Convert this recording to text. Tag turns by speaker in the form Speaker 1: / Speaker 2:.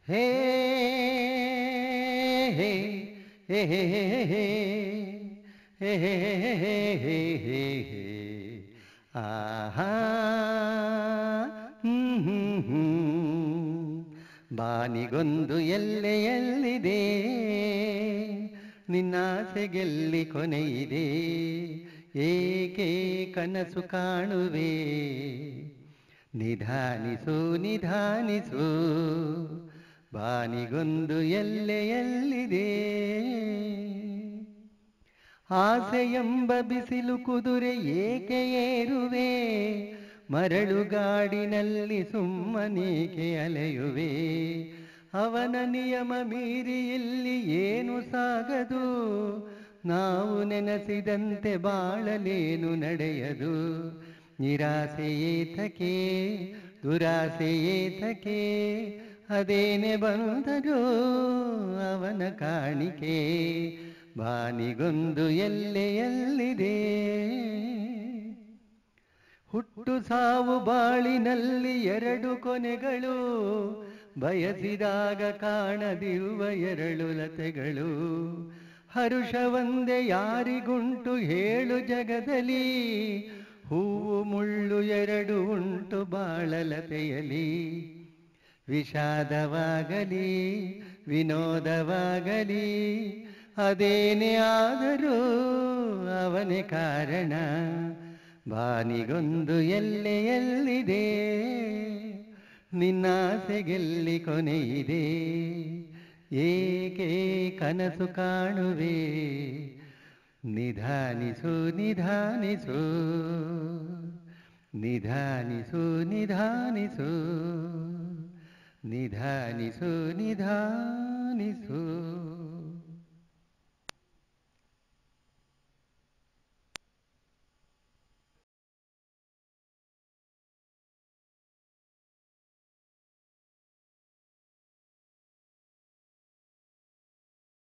Speaker 1: ಹೇ ಹೇ ಹೇ ಹೇ ಹೇ ಹೇ ಹೇ ಹೇ ಹೇ ಹೇ ಹೇ ಹೇ ಆಹಾ ಹ್ಮ್ ಹ್ಮ್ ಹ್ಮ್ ಬಾನಿಗೊಂದು ಎಲ್ಲೆಯಲ್ಲಿದೆ ನಿನ್ನಾಸೆಗೆಲ್ಲಿ ಕೊನೆಯಿದೆ ಏಕೆ ಕನಸು ಕಾಣುವೆ ನಿಧಾನಿಸು ನಿಧಾನಿಸು ಬಾನಿಗೊಂದು ಎಲ್ಲೆಯಲ್ಲಿದೆ ಆಸೆಯೆಂಬ ಬಿಸಿಲು ಕುದುರೆ ಏಕೆ ಏರುವೆ ಮರಳುಗಾಡಿನಲ್ಲಿ ಸುಮ್ಮನೇಕೆ ಅಲೆಯುವೆ ಅವನ ನಿಯಮ ಮೀರಿ ಇಲ್ಲಿ ಏನು ಸಾಗದು ನಾವು ನೆನೆಸಿದಂತೆ ಬಾಳಲೇನು ನಡೆಯದು ನಿರಾಸೆಯೇತಕೆ ದುರಾಸೆಯೇತಕೆ ಅದೇನೆ ಬಂದರೂ ಅವನ ಕಾಣಿಕೆ ಬಾನಿಗೊಂದು ಎಲ್ಲೆಯಲ್ಲಿದೆ ಹುಟ್ಟು ಸಾವು ಬಾಳಿನಲ್ಲಿ ಎರಡು ಕೊನೆಗಳು ಬಯಸಿದಾಗ ಕಾಣದಿರುವ ಎರಡು ಲತೆಗಳು ಹರುಷವಂದೆ ಯಾರಿಗುಂಟು ಹೇಳು ಜಗದಲ್ಲಿ ಹೂವು ಮುಳ್ಳು ಎರಡು ಉಂಟು ಬಾಳಲತೆಯಲಿ ವಿಷಾದವಾಗಲಿ ವಿನೋದವಾಗಲಿ ಅದೇನೇ ಆದರೂ ಅವನೇ ಕಾರಣ ಬಾನಿಗೊಂದು ಎಲ್ಲೆಯಲ್ಲಿದೆ ನಿನ್ನಾಸೆಗೆಲ್ಲಿ ಕೊನೆಯಿದೆ ಏಕೆ ಕನಸು ಕಾಣುವೆ ನಿಧಾನಿಸು ನಿಧಾನಿಸು ನಿಧಾನಿಸು ನಿಧಾನಿಸು ನಿಧಾನಿಸು ನಿಧಾನಿಸು